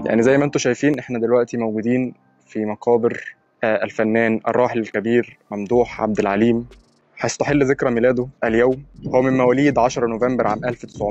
يعني زي ما انتم شايفين احنا دلوقتي موجودين في مقابر آه، الفنان الراحل الكبير ممدوح عبد العليم هيستحل ذكرى ميلاده اليوم هو من مواليد 10 نوفمبر عام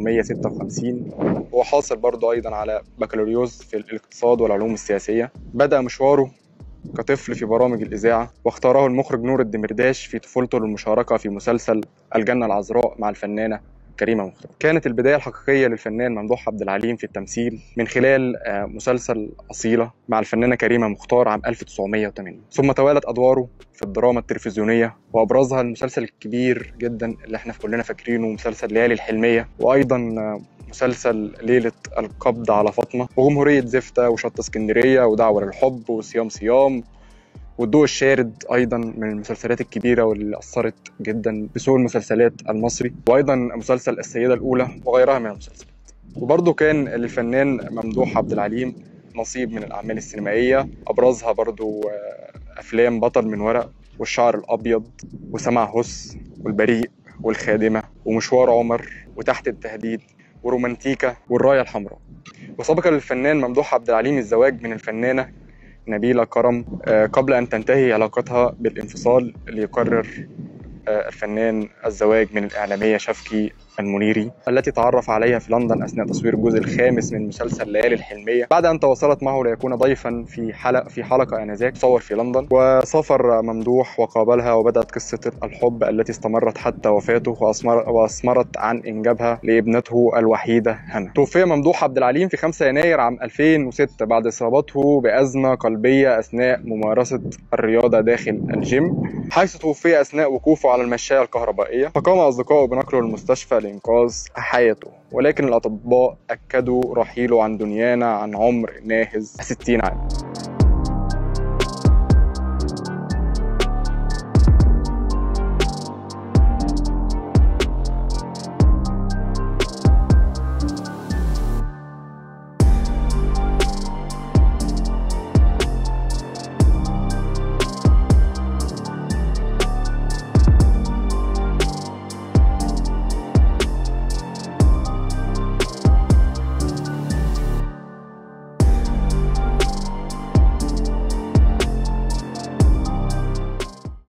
1956 هو حاصل برضه أيضا على بكالوريوس في الاقتصاد والعلوم السياسية بدأ مشواره كطفل في برامج الإذاعة واختاره المخرج نور الدمرداش في طفولته للمشاركة في مسلسل الجنة العذراء مع الفنانة كريمه مختار كانت البدايه الحقيقيه للفنان ممدوح عبد العليم في التمثيل من خلال آه، مسلسل اصيله مع الفنانه كريمه مختار عام 1980 ثم توالت ادواره في الدراما التلفزيونيه وابرزها المسلسل الكبير جدا اللي احنا كلنا فاكرينه مسلسل ليالي الحلميه وايضا آه، مسلسل ليلة القبض على فاطمة وجمهورية زفتة وشط اسكندرية ودعوة للحب وصيام صيام والضوء الشارد ايضا من المسلسلات الكبيره واللي اثرت جدا بسوق المسلسلات المصري وايضا مسلسل السيده الاولى وغيرها من المسلسلات وبرضه كان للفنان ممدوح عبد العليم نصيب من الاعمال السينمائيه ابرزها برضه آه، افلام بطل من ورق والشعر الابيض وسمع هس والبريء والخادمه ومشوار عمر وتحت التهديد ورومانتيكا والرايه الحمراء وسبق للفنان ممدوح عبد العليم الزواج من الفنانه نبيلة كرم آه، قبل أن تنتهي علاقتها بالانفصال ليقرر آه، الفنان الزواج من الإعلامية شفكي المنيري التي تعرف عليها في لندن أثناء تصوير الجزء الخامس من مسلسل ليالي الحلمية بعد أن تواصلت معه ليكون ضيفا في حلقة في حلقة آنذاك صور في لندن وسافر ممدوح وقابلها وبدأت قصة الحب التي استمرت حتى وفاته وأثمر وأثمرت عن إنجابها لابنته الوحيدة هنا توفي ممدوح عبد العليم في 5 يناير عام 2006 بعد إصابته بأزمة قلبية أثناء ممارسة الرياضة داخل الجيم حيث توفي أثناء وقوفه على المشاية الكهربائية فقام أصدقائه بنقله للمستشفى لإنقاذ حياته ولكن الأطباء أكدوا رحيله عن دنيانا عن عمر ناهز 60 عام